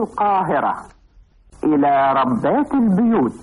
القاهرة إلى ربات البيوت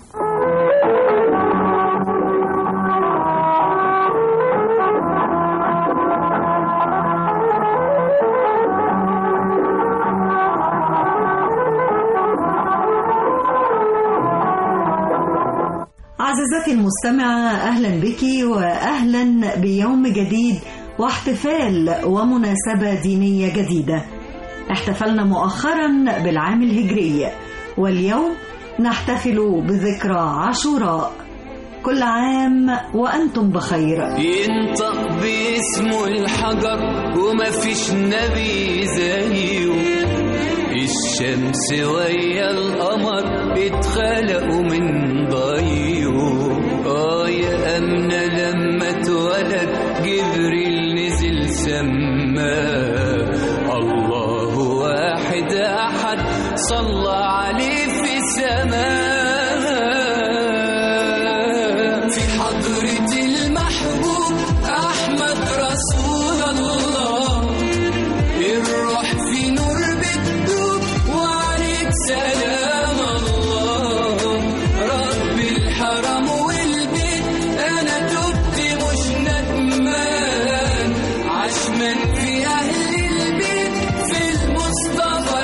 عزيزتي المستمعة أهلا بك وأهلا بيوم جديد واحتفال ومناسبة دينية جديدة احتفلنا مؤخرا بالعام الهجري واليوم نحتفل بذكرى عاشوراء كل عام وأنتم بخير ينطق باسمه الحجر وما فيش نبي زيه الشمس ويا القمر اتخلقوا من ضيه اه يا أمنة لما اتولد جبريل نزل سماه الله واحد أحد صلى عليه في السماء في حضرة المحبوب أحمد رسول الله الروح في نور بتدوب وعليك سلام الله رب الحرم والبيت أنا تبت مش ندمان عشمان في أهل البيت في المصطفى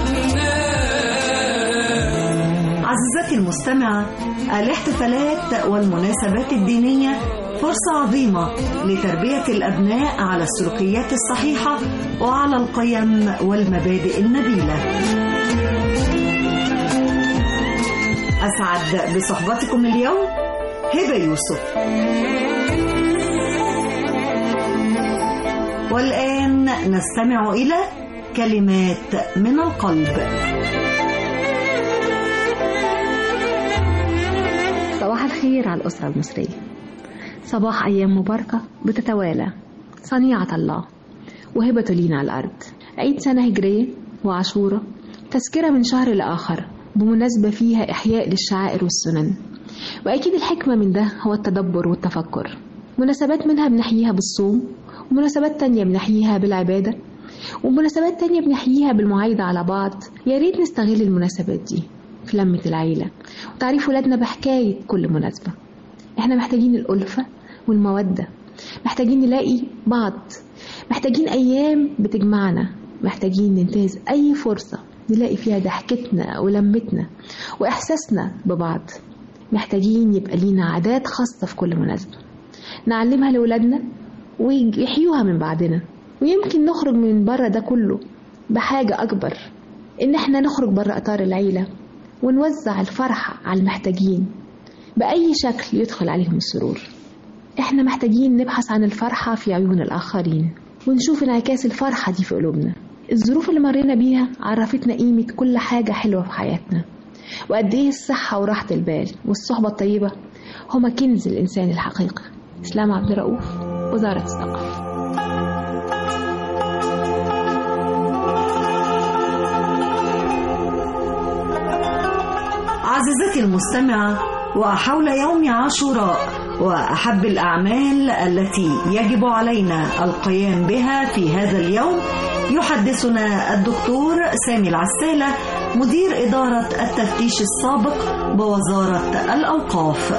العدنان عزيزتي المستمعة الاحتفالات والمناسبات الدينية فرصة عظيمة لتربية الأبناء على السلوكيات الصحيحة وعلى القيم والمبادئ النبيلة أسعد بصحبتكم اليوم هبة يوسف والآن نستمع إلى كلمات من القلب صباح الخير على الأسرة المصرية صباح أيام مباركة بتتوالى صنيعة الله وهبته لينا على الأرض عيد سنة هجرية وعاشورة تذكرة من شهر لآخر بمناسبة فيها إحياء للشعائر والسنن وأكيد الحكمة من ده هو التدبر والتفكر مناسبات منها بنحييها بالصوم ومناسبات تانية بنحييها بالعبادة ومناسبات تانية بنحييها بالمعايدة على بعض يا ريت نستغل المناسبات دي في لمة العيلة وتعريف ولادنا بحكاية كل مناسبة احنا محتاجين الألفة والمودة محتاجين نلاقي بعض محتاجين أيام بتجمعنا محتاجين ننتهز أي فرصة نلاقي فيها ضحكتنا ولمتنا وإحساسنا ببعض محتاجين يبقى لينا عادات خاصة في كل مناسبة نعلمها لولادنا ويحيوها من بعدنا ويمكن نخرج من بره ده كله بحاجة أكبر إن إحنا نخرج بره إطار العيلة ونوزع الفرحة على المحتاجين بأي شكل يدخل عليهم السرور إحنا محتاجين نبحث عن الفرحة في عيون الآخرين ونشوف انعكاس الفرحة دي في قلوبنا الظروف اللي مرينا بيها عرفتنا قيمة كل حاجة حلوة في حياتنا وقد إيه الصحة وراحة البال والصحبة الطيبة هما كنز الإنسان الحقيقي إسلام عبد الرؤوف وزارة الثقافة عزيزتي المستمعة وحول يوم عاشوراء وأحب الأعمال التي يجب علينا القيام بها في هذا اليوم يحدثنا الدكتور سامي العسالة مدير إدارة التفتيش السابق بوزارة الأوقاف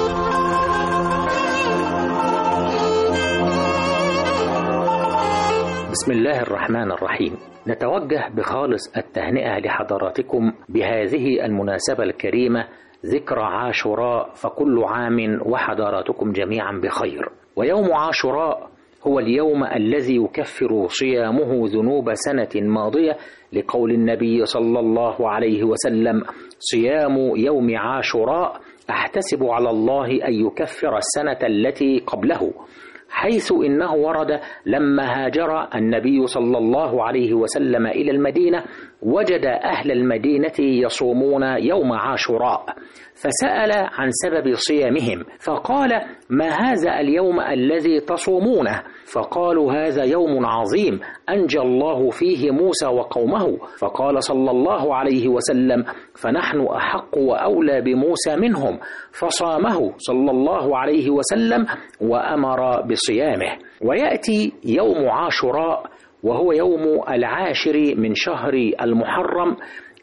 بسم الله الرحمن الرحيم نتوجه بخالص التهنئة لحضراتكم بهذه المناسبة الكريمة ذكرى عاشوراء فكل عام وحضراتكم جميعا بخير ويوم عاشوراء هو اليوم الذي يكفر صيامه ذنوب سنة ماضية لقول النبي صلى الله عليه وسلم صيام يوم عاشوراء أحتسب على الله أن يكفر السنة التي قبله حيث انه ورد لما هاجر النبي صلى الله عليه وسلم الى المدينه وجد اهل المدينه يصومون يوم عاشوراء فسال عن سبب صيامهم فقال ما هذا اليوم الذي تصومونه فقالوا هذا يوم عظيم انجى الله فيه موسى وقومه فقال صلى الله عليه وسلم فنحن احق واولى بموسى منهم فصامه صلى الله عليه وسلم وامر بصيامه وياتي يوم عاشوراء وهو يوم العاشر من شهر المحرم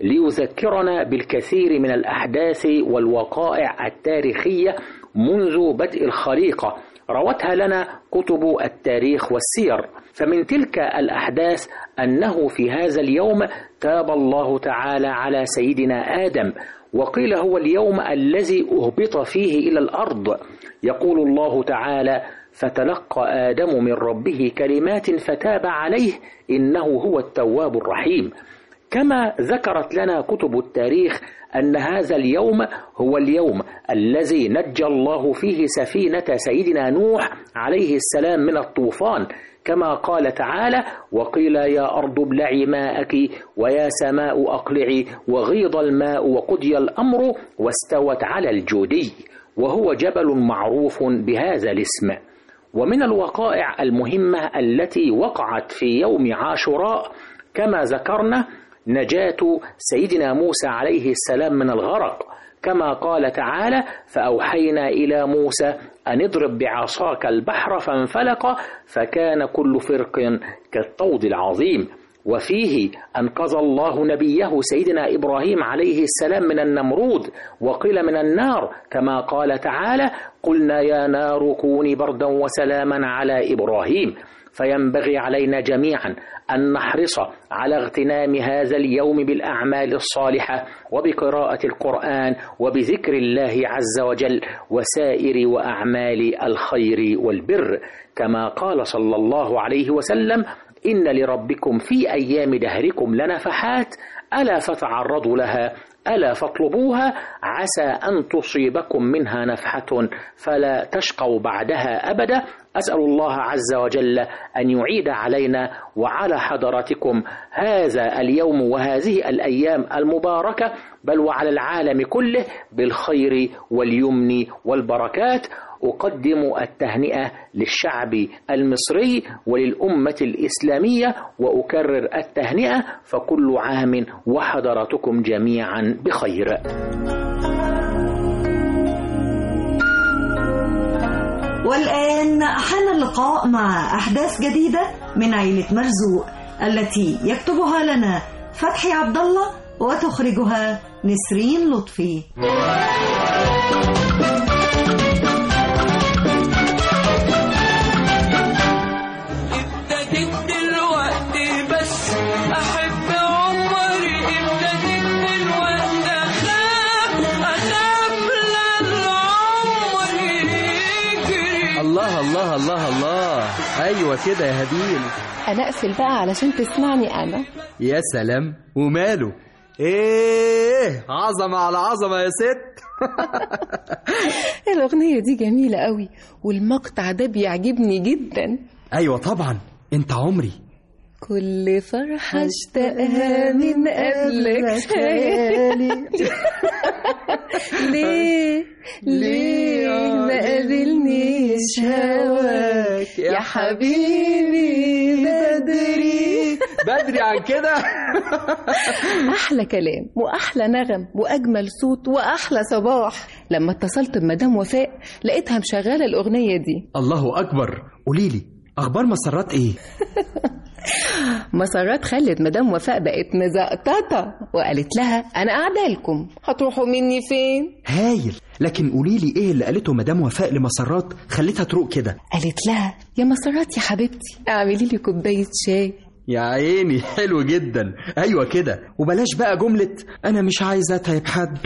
ليذكرنا بالكثير من الأحداث والوقائع التاريخية منذ بدء الخليقة روتها لنا كتب التاريخ والسير فمن تلك الأحداث أنه في هذا اليوم تاب الله تعالى على سيدنا آدم وقيل هو اليوم الذي أهبط فيه إلى الأرض يقول الله تعالى فتلقى آدم من ربه كلمات فتاب عليه إنه هو التواب الرحيم كما ذكرت لنا كتب التاريخ أن هذا اليوم هو اليوم الذي نجى الله فيه سفينة سيدنا نوح عليه السلام من الطوفان كما قال تعالى وقيل يا أرض ابلعي ماءك ويا سماء أقلعي وغيض الماء وقضي الأمر واستوت على الجودي وهو جبل معروف بهذا الاسم ومن الوقائع المهمة التي وقعت في يوم عاشوراء كما ذكرنا نجاة سيدنا موسى عليه السلام من الغرق كما قال تعالى فأوحينا إلى موسى أن اضرب بعصاك البحر فانفلق فكان كل فرق كالطود العظيم وفيه أنقذ الله نبيه سيدنا إبراهيم عليه السلام من النمرود وقيل من النار كما قال تعالى قلنا يا نار كوني بردا وسلاما على إبراهيم فينبغي علينا جميعا أن نحرص على اغتنام هذا اليوم بالأعمال الصالحة وبقراءة القرآن وبذكر الله عز وجل وسائر وأعمال الخير والبر كما قال صلى الله عليه وسلم إن لربكم في أيام دهركم لنفحات ألا فتعرضوا لها ألا فاطلبوها عسى أن تصيبكم منها نفحة فلا تشقوا بعدها أبدا أسأل الله عز وجل أن يعيد علينا وعلى حضراتكم هذا اليوم وهذه الأيام المباركة بل وعلى العالم كله بالخير واليمن والبركات أقدم التهنئة للشعب المصري وللأمة الإسلامية وأكرر التهنئة فكل عام وحضراتكم جميعا بخير والآن حان اللقاء مع أحداث جديدة من عيلة مرزوق التي يكتبها لنا فتحي عبد الله وتخرجها نسرين لطفي ابتديت دلوقتي بس احب عمري ابتديت دلوقتي اخاف اخاف للعمر يجري الله الله الله الله ايوه كده يا هديل انا اقفل بقى علشان تسمعني انا يا سلام وماله ايه عظمه على عظمه يا ست الاغنيه دي جميله قوي والمقطع ده بيعجبني جدا ايوه طبعا انت عمري كل فرحة اشتقها من قبلك ليه ليه ما قابلنيش هواك يا حبيبي بدري بدري عن كده احلى كلام واحلى نغم واجمل صوت واحلى صباح لما اتصلت بمدام وفاء لقيتها مشغله الاغنيه دي الله اكبر قولي لي اخبار مسرات ايه مسرات خلت مدام وفاء بقت مزقططه وقالت لها انا قاعده لكم هتروحوا مني فين هايل لكن قولي لي ايه اللي قالته مدام وفاء لمسرات خليتها تروق كده قالت لها يا مسرات يا حبيبتي اعملي لي كوبايه شاي يا عيني حلو جدا ايوه كده وبلاش بقى جمله انا مش عايزه اتعب حد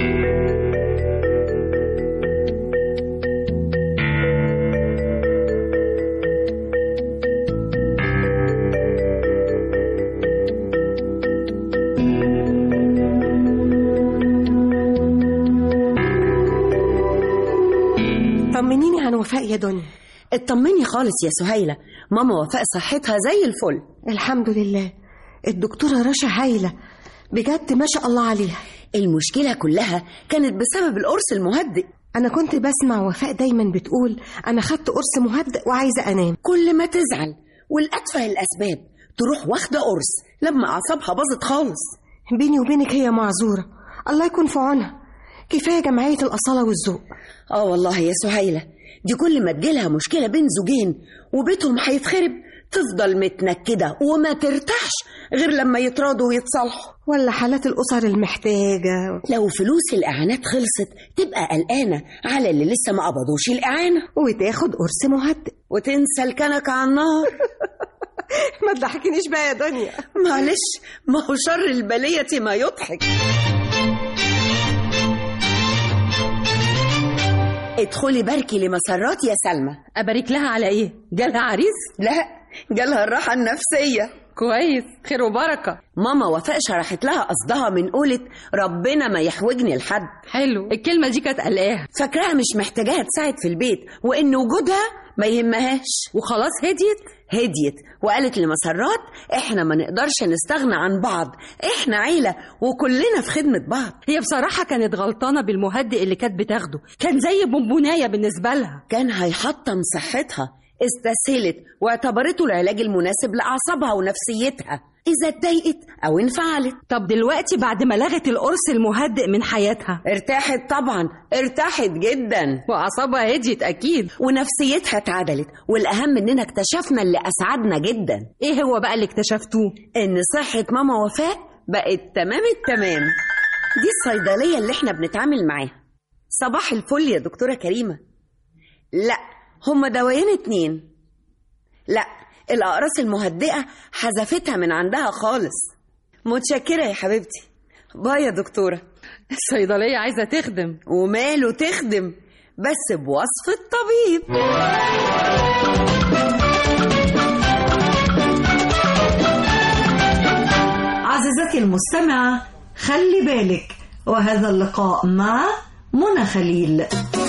طمنيني عن وفاء يا دنيا اطمني خالص يا سهيلة ماما وفاء صحتها زي الفل الحمد لله الدكتورة رشا هايلة بجد ما شاء الله عليها المشكلة كلها كانت بسبب القرص المهدئ أنا كنت بسمع وفاء دايما بتقول أنا خدت قرص مهدئ وعايزة أنام كل ما تزعل والأتفه الأسباب تروح واخدة قرص لما أعصابها باظت خالص بيني وبينك هي معذورة الله يكون في عونها كفاية جمعية الأصالة والذوق اه والله يا سهيلة دي كل ما تجيلها مشكلة بين زوجين وبيتهم هيتخرب تفضل متنكدة وما ترتاحش غير لما يتراضوا ويتصالحوا ولا حالات الأسر المحتاجة لو فلوس الإعانات خلصت تبقى قلقانة على اللي لسه ما قبضوش الإعانة وتاخد قرص مهدئ وتنسى الكنكة على النار ما تضحكنيش بقى يا دنيا معلش ما هو شر البلية ما يضحك ادخلي باركي لمسرات يا سلمى ابارك لها على ايه جالها عريس لا جالها الراحة النفسية كويس خير وبركه ماما وفاء شرحت لها قصدها من قولة ربنا ما يحوجني لحد حلو الكلمه دي كانت قلقاها فاكراها مش محتاجاها تساعد في البيت وإن وجودها ما يهمهاش وخلاص هديت هديت وقالت لمسرات احنا ما نقدرش نستغنى عن بعض احنا عيلة وكلنا في خدمة بعض هي بصراحه كانت غلطانه بالمهدئ اللي كانت بتاخده كان زي بونبونايه بالنسبه لها كان هيحطم صحتها استسهلت واعتبرته العلاج المناسب لأعصابها ونفسيتها إذا اتضايقت أو انفعلت طب دلوقتي بعد ما لغت القرص المهدئ من حياتها ارتاحت طبعا ارتاحت جدا واعصابها هديت اكيد ونفسيتها اتعدلت والأهم إننا اكتشفنا اللي أسعدنا جدا ايه هو بقى اللي اكتشفتوه إن صحة ماما وفاء بقت تمام التمام دي الصيدلية اللي احنا بنتعامل معاها صباح الفل يا دكتورة كريمة لا هما دوايين اتنين لا الأقراص المهدئة حذفتها من عندها خالص متشكرة يا حبيبتي باي يا دكتورة الصيدليه عايزه تخدم وماله تخدم بس بوصف الطبيب عزيزتي المستمعة خلي بالك وهذا اللقاء مع منى خليل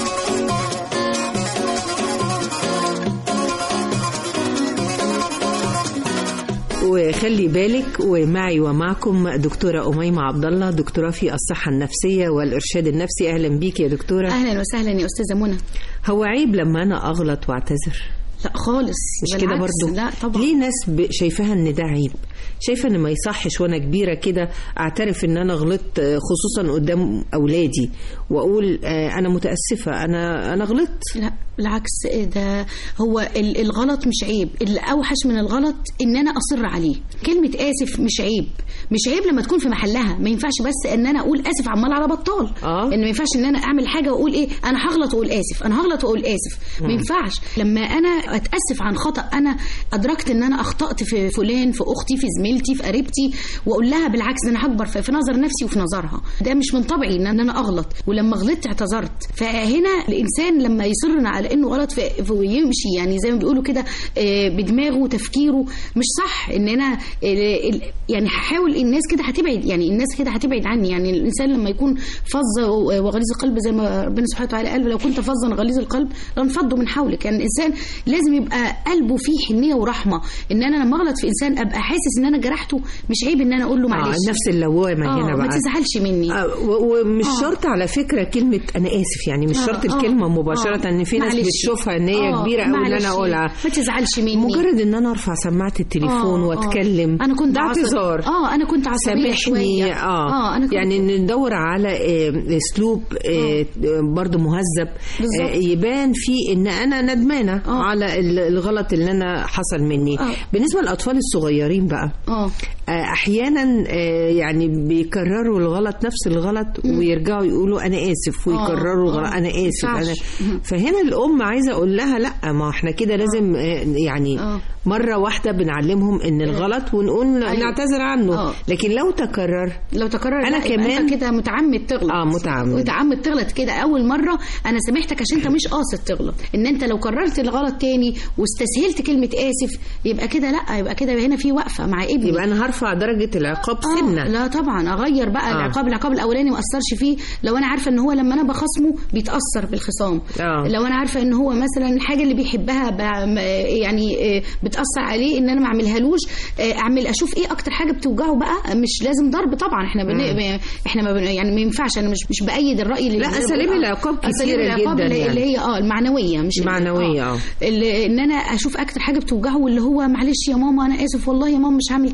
وخلي بالك ومعي ومعكم دكتورة أميمة عبد الله دكتوراه في الصحة النفسية والإرشاد النفسي أهلا بيك يا دكتورة اهلا وسهلا يا استاذه منى هو عيب لما أنا أغلط وأعتذر لا خالص مش كده بالعكس، برضو لا طبعا ليه ناس ب- شايفاها ان ده عيب شايفه ان ما يصحش وانا كبيره كده اعترف ان انا غلطت آه، خصوصا قدام اولادي واقول آه، انا متاسفه انا انا غلطت لا بالعكس ده هو ال- الغلط مش عيب الاوحش من الغلط ان انا اصر عليه كلمه اسف مش عيب مش عيب لما تكون في محلها ما ينفعش بس ان انا اقول اسف عمال على بطال آه. ان ما ينفعش ان انا اعمل حاجه واقول ايه انا هغلط واقول اسف انا هغلط واقول اسف ما مم. ينفعش لما انا اتاسف عن خطا انا ادركت ان انا اخطات في فلان في اختي في زميلتي في قريبتي واقول لها بالعكس ده انا هكبر في في نظر نفسي وفي نظرها ده مش من طبعي ان انا اغلط ولما غلطت اعتذرت فهنا الانسان لما يصر على انه غلط في- في- ويمشي يعني زي ما بيقولوا كده آه، بدماغه وتفكيره مش صح ان انا آه، ال- يعني هحاول الناس كده هتبعد يعني الناس كده هتبعد عني يعني الانسان لما يكون فظ وغليظ القلب زي ما ربنا سبحانه وتعالى قال لو كنت فظا غليظ القلب لانفضوا من حولك يعني الانسان لازم يبقى قلبه فيه حنيه ورحمه ان انا لما اغلط في انسان ابقى حاسس ان انا جرحته مش عيب ان انا اقول له معلش آه نفس اللوامه آه، هنا ما بقى تزعلش مني آه، و- ومش آه. شرط على فكره كلمه انا اسف يعني مش آه، شرط آه، الكلمه مباشره آه. ان في ناس معلش. بتشوفها ان هي آه، كبيره قوي ان معلش. انا اقولها ما تزعلش مني مجرد ان انا ارفع سماعه التليفون آه، آه. واتكلم انا كنت ده عصبي- اعتذار اه انا كنت عصبيه سامحني شويه اه, اه انا كنت يعني ندور على آه، اسلوب آه، برضه مهذب بالظبط. آه، يبان فيه ان انا ندمانه آه. على ال- الغلط اللي انا حصل مني آه. بالنسبه للاطفال الصغيرين بقى اه آه، احيانا آه، يعني بيكرروا الغلط نفس الغلط ويرجعوا يقولوا انا اسف ويكرروا آه، الغلط انا اسف ينفعش. انا مم. فهنا الام عايزه اقول لها لا ما احنا كده لازم آه، يعني آه. مره واحده بنعلمهم ان الغلط ونقول نعتذر عنه آه. لكن لو تكرر لو تكرر أنا لا، يبقى كمان- انت كده متعمد تغلط اه متعمد متعمد تغلط كده اول مره انا سامحتك عشان انت مش قاصد تغلط ان انت لو كررت الغلط تاني واستسهلت كلمه اسف يبقى كده لا يبقى كده هنا في وقفه مع ابني يبقى انا هرفع درجه العقاب آه سنه لا طبعا اغير بقى آه. آه. العقاب العقاب الاولاني ما اثرش فيه لو انا عارفه ان هو لما انا بخصمه بيتاثر بالخصام آه. لو انا عارفه ان هو مثلا الحاجه اللي بيحبها ب... م- يعني آه، بتاثر عليه ان انا ما اعملهالوش آه، اعمل اشوف ايه اكتر حاجه بتوجعه بقى مش لازم ضرب طبعا احنا بن... مم. احنا ما بن... يعني ما ينفعش انا مش مش بايد الراي اللي لا، أساليب آه. العقاب أساليب كتيرة العقاب جداً اللي, يعني. اللي هي اه المعنويه مش ال- معنوية، آه. اللي ان انا اشوف اكتر حاجه بتوجعه واللي هو معلش يا ماما انا اسف والله يا ماما مش هعمل كده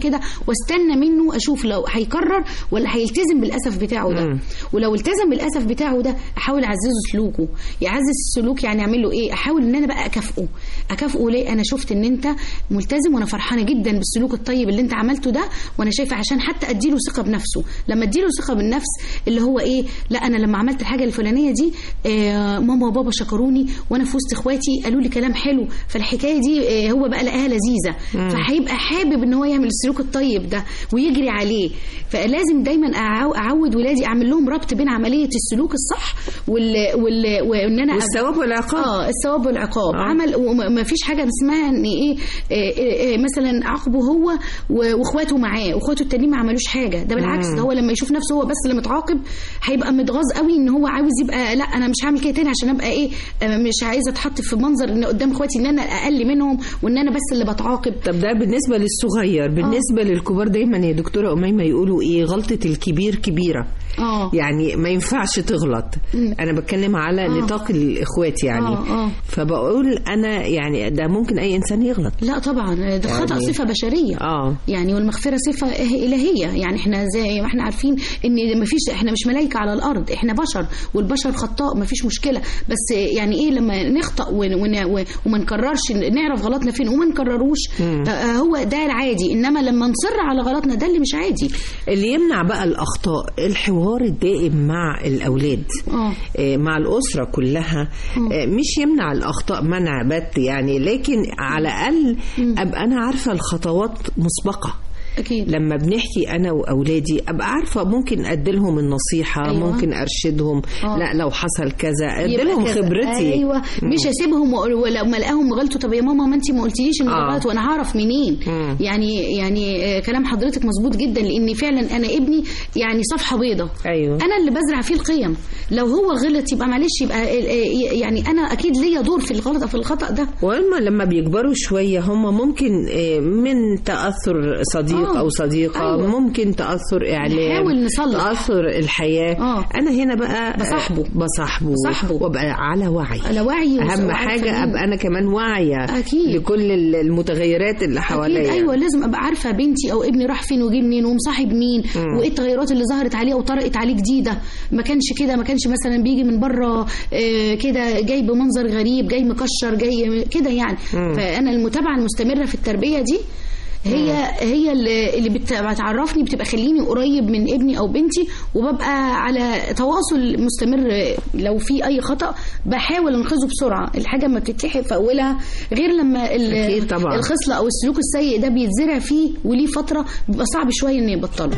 واستنى منه اشوف لو هيكرر ولا هيلتزم بالاسف بتاعه ده مم. ولو التزم بالاسف بتاعه ده احاول اعززه سلوكه يعزز السلوك يعني اعمل له ايه احاول ان انا بقى اكافئه اكافئه ليه انا شفت ان انت ملتزم وانا فرحانه جدا بالسلوك الطيب اللي انت عملته ده وانا شايفه عشان حتى اديله ثقه بنفسه لما اديله ثقه بالنفس اللي هو ايه لا انا لما عملت الحاجه الفلانيه دي آه ماما وبابا شكروني وانا في وسط اخواتي قالوا لي كلام حلو فالحكايه دي آه هو بقى لقاها لذيذه مم. فهيبقى حابب ان هو يعمل السلوك الطيب ده ويجري عليه فلازم دايما أعو- اعود ولادي اعمل لهم ربط بين عمليه السلوك الصح وال وال وان انا والثواب والعقاب اه الثواب والعقاب آه. آه. عمل وما فيش حاجه اسمها ان ايه آه، آه، آه، مثلا عاقبه هو و- واخواته معاه واخواته التانيين ما عملوش حاجه ده بالعكس مم. ده هو لما يشوف نفسه هو بس اللي متعاقب هيبقى متغاظ قوي ان هو عاوز يبقى لا انا مش هعمل كده تاني عشان ابقى ايه آه، مش عايزه اتحط في منظر ان قدام اخواتي ان انا اقل منهم وان انا بس اللي بتعاقب طب ده بالنسبة للصغير بالنسبة للكبار دايما يا دكتورة أميمة يقولوا إيه غلطة الكبير كبيرة اه يعني ما ينفعش تغلط مم. أنا بتكلم على آه. نطاق الإخوات يعني آه، آه. فبقول أنا يعني ده ممكن أي إنسان يغلط لا طبعا ده خطأ يعني- صفة بشرية اه يعني والمغفرة صفة إلهية يعني احنا زي ما احنا عارفين ان مفيش احنا مش ملائكة على الأرض احنا بشر والبشر خطاء مفيش مشكلة بس يعني ايه لما نخطأ ون- ون- وما نكررش نعرف غلطنا فين وما نكرروش مم. آه، هو ده العادي انما لما نصر على غلطنا ده اللي مش عادي اللي يمنع بقى الأخطاء الحوار الدائم مع الأولاد اه آه، مع الأسرة كلها آه، مش يمنع الأخطاء منع بت يعني لكن على الأقل أبقى أنا عارفة الخطوات مسبقة اكيد لما بنحكي انا واولادي ابقى عارفه ممكن اديلهم النصيحه أيوة. أيوة. ممكن ارشدهم آه. لا لو حصل كذا يبقى اديلهم كذا. خبرتي ايوه مم. مش هسيبهم و- ولو ما الاقيهم غلطوا طب يا ماما ما انت ما قلتليش ان ده آه. غلط وانا هعرف منين مم. يعني يعني آه، كلام حضرتك مظبوط جدا لان فعلا انا ابني يعني صفحه بيضه ايوه انا اللي بزرع فيه القيم لو هو غلط يبقى معلش يبقى آه، آه، يعني انا اكيد ليا دور في الغلط في الخطا ده وهم لما بيكبروا شوية هم ممكن آه، من تأثر صديق آه. أو صديقة أيوة. ممكن تأثر إعلام نحاول نصلح. تأثر الحياة آه. أنا هنا بقى بصاحبه. بصاحبه بصاحبه. وابقى على وعي على وعي أهم وعارفة حاجة مين. أبقى أنا كمان واعية أكيد. لكل المتغيرات اللي حواليا أكيد أيوة لازم أبقى عارفة بنتي أو ابني راح فين وجه منين ومصاحب مين مم. وإيه التغيرات اللي ظهرت عليه أو طرقت عليه جديدة ما كانش كده ما كانش مثلا بيجي من بره آه، كده جاي بمنظر غريب جاي مكشر جاي كده يعني مم. فأنا المتابعة المستمرة في التربية دي هي هي اللي اللي بت- بتعرفني بتبقى خليني قريب من ابني او بنتي وببقى على تواصل مستمر لو في اي خطا بحاول انقذه بسرعه الحاجه ما بتتلحق في اولها غير لما ال- أكيد طبعا. الخصله او السلوك السيء ده بيتزرع فيه وليه فتره بيبقى صعب شويه انه يبطله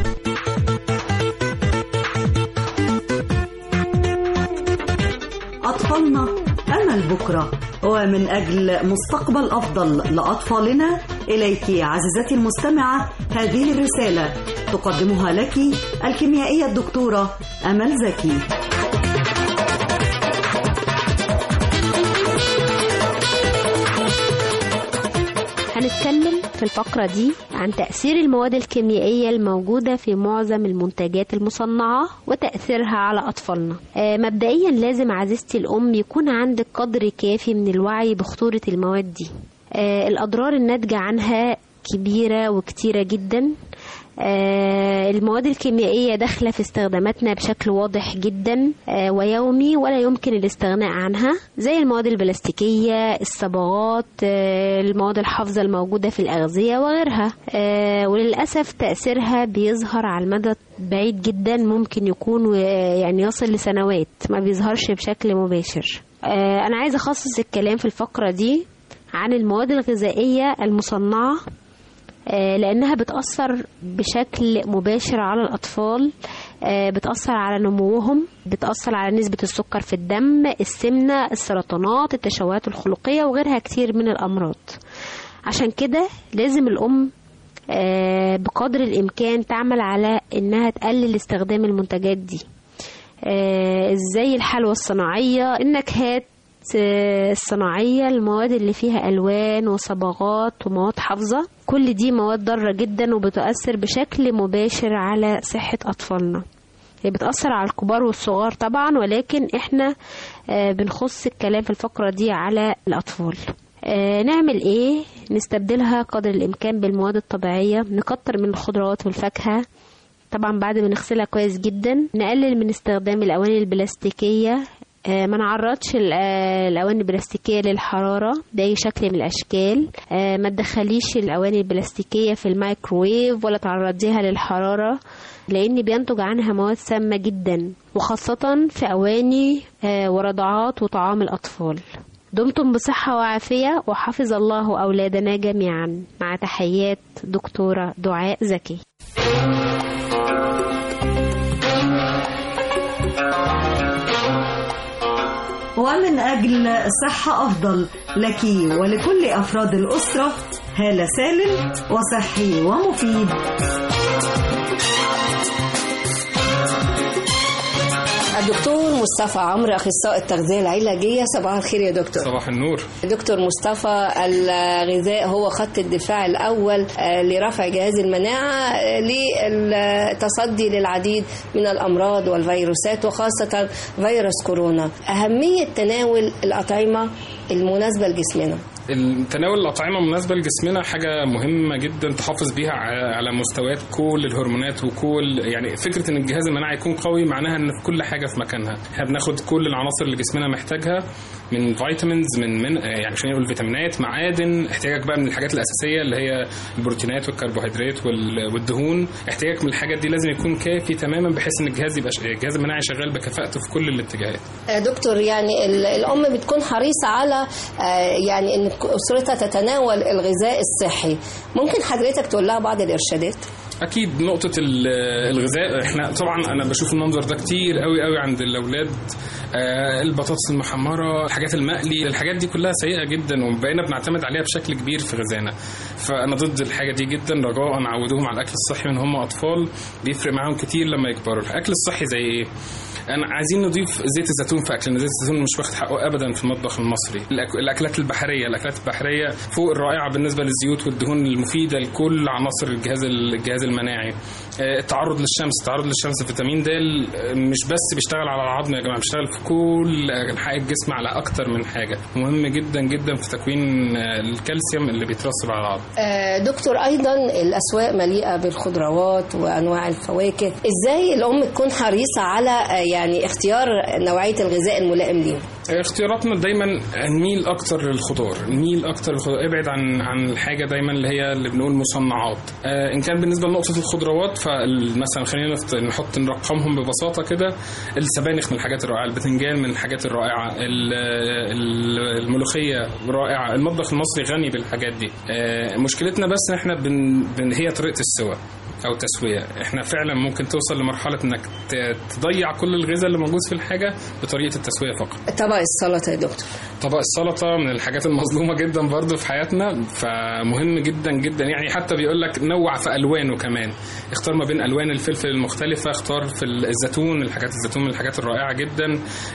أطفالنا أمل بكرة ومن أجل مستقبل أفضل لأطفالنا إليك عزيزتي المستمعة هذه الرسالة تقدمها لك الكيميائية الدكتورة أمل زكي هنتكلم في الفقرة دي عن تأثير المواد الكيميائية الموجودة في معظم المنتجات المصنعة وتأثيرها على أطفالنا آه، مبدئيا لازم عزيزتي الأم يكون عندك قدر كافي من الوعي بخطورة المواد دي آه، الأضرار الناتجة عنها كبيرة وكتيرة جدا آه، المواد الكيميائية داخلة في استخداماتنا بشكل واضح جدا آه، ويومي ولا يمكن الاستغناء عنها زي المواد البلاستيكية الصبغات آه، المواد الحافظة الموجودة في الأغذية وغيرها آه، وللأسف تأثيرها بيظهر على المدى بعيد جدا ممكن يكون آه، يعني يصل لسنوات ما بيظهرش بشكل مباشر آه، أنا عايزة أخصص الكلام في الفقرة دي عن المواد الغذائية المصنعة آه، لأنها بتأثر بشكل مباشر على الأطفال آه، بتأثر على نموهم بتأثر على نسبة السكر في الدم السمنة السرطانات التشوهات الخلقية وغيرها كتير من الأمراض عشان كده لازم الأم آه، بقدر الإمكان تعمل على إنها تقلل استخدام المنتجات دي آه، زي الحلوى الصناعية النكهات آه، الصناعية المواد اللي فيها ألوان وصبغات ومواد حافظة كل دي مواد ضارة جدا وبتؤثر بشكل مباشر على صحة أطفالنا هي بتأثر على الكبار والصغار طبعا ولكن احنا آه، بنخص الكلام في الفقرة دي على الأطفال آه نعمل ايه نستبدلها قدر الامكان بالمواد الطبيعيه نكتر من الخضروات والفاكهه طبعا بعد ما نغسلها كويس جدا نقلل من استخدام الاواني البلاستيكيه آه، ما نعرضش ال- آه، الاواني البلاستيكيه للحراره باي شكل من الاشكال آه، ما تدخليش الاواني البلاستيكيه في الميكروويف ولا تعرضيها للحراره لان بينتج عنها مواد سامه جدا وخاصه في اواني آه، ورضعات وطعام الاطفال دمتم بصحة وعافية وحفظ الله أولادنا جميعا مع تحيات دكتورة دعاء زكي ومن أجل صحة أفضل لك ولكل أفراد الأسرة هالة سالم وصحي ومفيد الدكتور مصطفى عمرو اخصائي التغذيه العلاجيه صباح الخير يا دكتور صباح النور دكتور مصطفى الغذاء هو خط الدفاع الاول آه، لرفع جهاز المناعه آه، للتصدي للعديد من الامراض والفيروسات وخاصه فيروس كورونا اهميه تناول الاطعمه المناسبه لجسمنا تناول الأطعمة مناسبة لجسمنا حاجة مهمة جدا تحافظ بيها ع- على مستويات كل الهرمونات وكل يعني فكرة إن الجهاز المناعي يكون قوي معناها إن في كل حاجة في مكانها، إحنا بناخد كل العناصر اللي جسمنا محتاجها من فيتامينز من من يعني عشان نقول فيتامينات معادن احتياجك بقى من الحاجات الأساسية اللي هي البروتينات والكربوهيدرات وال- والدهون احتياجك من الحاجات دي لازم يكون كافي تماما بحيث إن الجهاز يبقى ش- الجهاز المناعي شغال بكفاءته في كل الاتجاهات. آه، دكتور يعني ال- الام بتكون حريصه على آه، يعني ان اسرتها تتناول الغذاء الصحي ممكن حضرتك تقول لها بعض الارشادات اكيد نقطه ال- الغذاء احنا طبعا انا بشوف المنظر ده كتير قوي قوي عند الاولاد آه، البطاطس المحمره الحاجات المقلي الحاجات دي كلها سيئه جدا وبقينا بنعتمد عليها بشكل كبير في غذائنا فانا ضد الحاجه دي جدا رجاء عودوهم على الاكل الصحي من هم اطفال بيفرق معاهم كتير لما يكبروا الاكل الصحي زي ايه انا عايزين نضيف زيت الزيتون في اكلنا زيت الزيتون مش واخد حقه ابدا في المطبخ المصري الأك- الاكلات البحريه الاكلات البحريه فوق الرائعه بالنسبه للزيوت والدهون المفيده لكل عناصر الجهاز الجهاز المناعي آه، التعرض للشمس التعرض للشمس فيتامين د آه، مش بس بيشتغل على العظم يا جماعه بيشتغل في كل انحاء الجسم على اكتر من حاجه مهم جدا جدا في تكوين آه، الكالسيوم اللي بيترسب على العظم آه، دكتور ايضا الاسواق مليئه بالخضروات وانواع الفواكه ازاي الام تكون حريصه على آه، يعني اختيار نوعيه الغذاء الملائم ليهم اختياراتنا دايما نميل اكتر للخضار نميل اكتر للخضار ابعد عن عن الحاجه دايما اللي هي اللي بنقول مصنعات آه ان كان بالنسبه لنقطه الخضروات فمثلا خلينا نفت- نحط نرقمهم ببساطه كده السبانخ من الحاجات الرائعه البتنجان من الحاجات الرائعه ال- ال- الملوخيه رائعه المطبخ المصري غني بالحاجات دي آه مشكلتنا بس ان احنا بن بن هي طريقه السوى او تسويه احنا فعلا ممكن توصل لمرحله انك ت- تضيع كل الغذاء اللي موجود في الحاجه بطريقه التسويه فقط طبق السلطه يا دكتور طبق السلطه من الحاجات المظلومه جدا برضو في حياتنا فمهم جدا جدا يعني حتى بيقول لك نوع في الوانه كمان اختار ما بين الوان الفلفل المختلفه اختار في الزيتون الحاجات الزيتون من الحاجات الرائعه جدا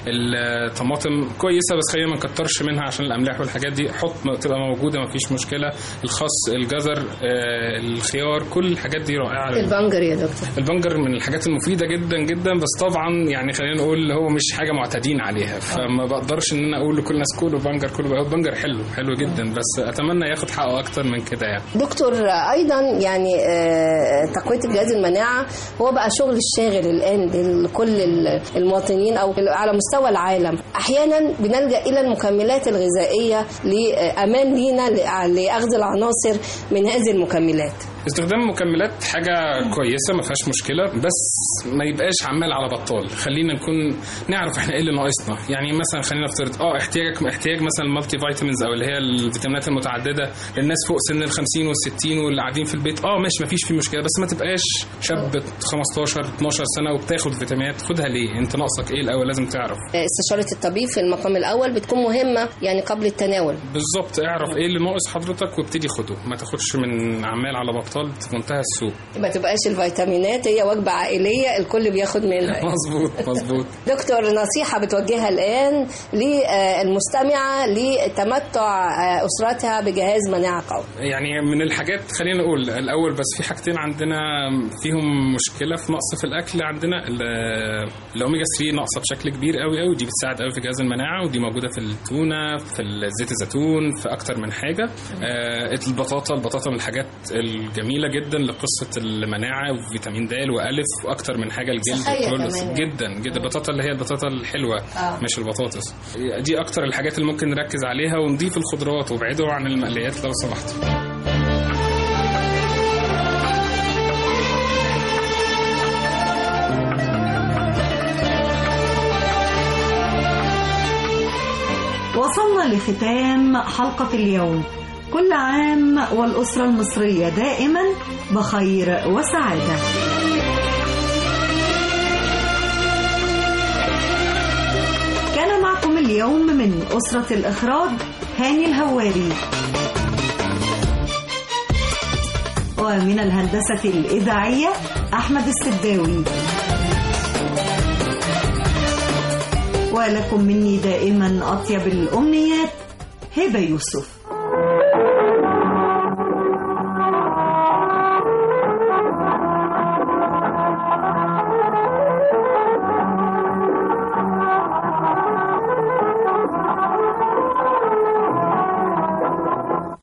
الطماطم كويسه بس خلينا ما نكترش منها عشان الاملاح والحاجات دي حط تبقى موجوده ما فيش مشكله الخس الجزر آه، الخيار كل الحاجات دي رائعه البنجر يا دكتور البنجر من الحاجات المفيدة جدا جدا بس طبعا يعني خلينا نقول هو مش حاجة معتادين عليها فما بقدرش ان انا اقول لكل الناس كلوا بنجر كلوا هو البنجر حلو حلو جدا بس اتمنى ياخد حقه اكتر من كده يعني دكتور ايضا يعني آه، تقويه الجهاز المناعه هو بقى شغل الشاغل الان لكل ال- المواطنين او على مستوى العالم احيانا بنلجا الى المكملات الغذائيه لامان لينا لاخذ العناصر من هذه المكملات استخدام المكملات حاجة كويسة ما فيهاش مشكلة بس ما يبقاش عمال على بطال خلينا نكون نعرف احنا ايه اللي ناقصنا يعني مثلا خلينا نفترض اه احتياجك احتياج مثلا المالتي فيتامينز او اللي هي الفيتامينات المتعددة للناس فوق سن ال 50 وال 60 واللي قاعدين في البيت اه ماشي ما فيش فيه مشكلة بس ما تبقاش شاب 15 12 سنة وبتاخد فيتامينات خدها ليه انت ناقصك ايه الاول لازم تعرف آه، استشاره الطبيب في المقام الاول بتكون مهمه يعني قبل التناول بالظبط اعرف ايه اللي ناقص حضرتك وابتدي خده ما تاخدش من عمال على بطال الأطفال في منتهى السوء ما تبقاش الفيتامينات هي وجبة عائلية الكل بياخد منها مظبوط مظبوط دكتور نصيحة بتوجهها الآن للمستمعة لتمتع آه، أسرتها بجهاز مناعة قوي يعني من الحاجات خلينا نقول الاول بس في حاجتين عندنا فيهم مشكله في نقص في الاكل عندنا ال- الاوميجا 3 ناقصه بشكل كبير قوي قوي دي بتساعد قوي في جهاز المناعه ودي موجوده في التونه في زيت الزيتون في اكتر من حاجه آه، البطاطا البطاطا من الحاجات الجميله جدا لقصه المناعه وفيتامين د والف واكتر من حاجه الجلد صحية كله كمان. جدا جدا البطاطا اللي هي البطاطا الحلوه آه. مش البطاطس دي اكتر الحاجات اللي ممكن نركز عليها ونضيف الخضروات وابعدوا عن المقليات لو سمحتوا وصلنا لختام حلقة اليوم كل عام والأسرة المصرية دائما بخير وسعادة كان معكم اليوم من أسرة الإخراج هاني الهواري ومن الهندسة الإذاعية أحمد السداوي ولكم مني دائما أطيب الأمنيات هبة يوسف